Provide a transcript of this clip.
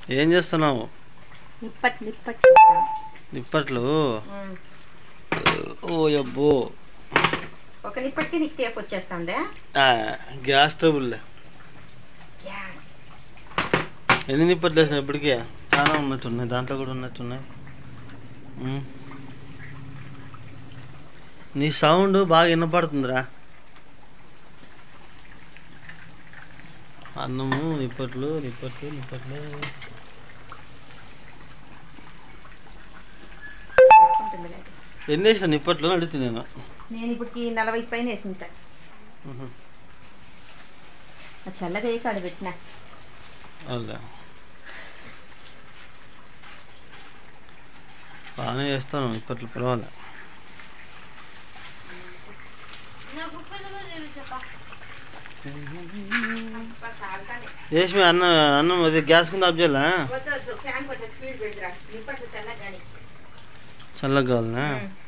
ఏం చేస్తున్నావు నిప్పట్ నిప్పట్ చేస్తాను. నిప్పట్లు ఉమ్. ఓ అబ్బో ఒక నిప్పటికి నీకు తేపు వచ్చేస్తుందా ఆ, గ్యాస్ ట్రబుల్ గ్యాస్ ఎన్ని నిప్పట్లు వేసిన ఇప్పటికే చాలా ఉన్నట్టున్నాయి దాంట్లో కూడా ఉన్నట్టున్నాయి ఉమ్. నీ సౌండ్ బాగా వినపడుతుందిరా అన్నము నిప్పట్లు నిప్పట్లు నిప్పట్లు ఉంటుంది లేదు. ఎన్ని వేసిన నిప్పట్లు అని అడుగుతుంది నేను నేను ఇప్పటికి నలభై పైన వేసింటా ఉహు. ఆ చల్లగా అయ్యి కాడ పెట్టిన అవునా బాగానే చేస్తాను నిప్పట్లు పర్వాలే వేసి అన్న అన్నం అది గ్యాస్ కింద ఆఫ్ చేయాలా వద్దు వద్దు ఫ్యాన్ కొంచెం స్పీడ్ పెట్టురా నిప్పట్లు చల్లగా కానీ చల్లగా కావాలనా ఉమ్.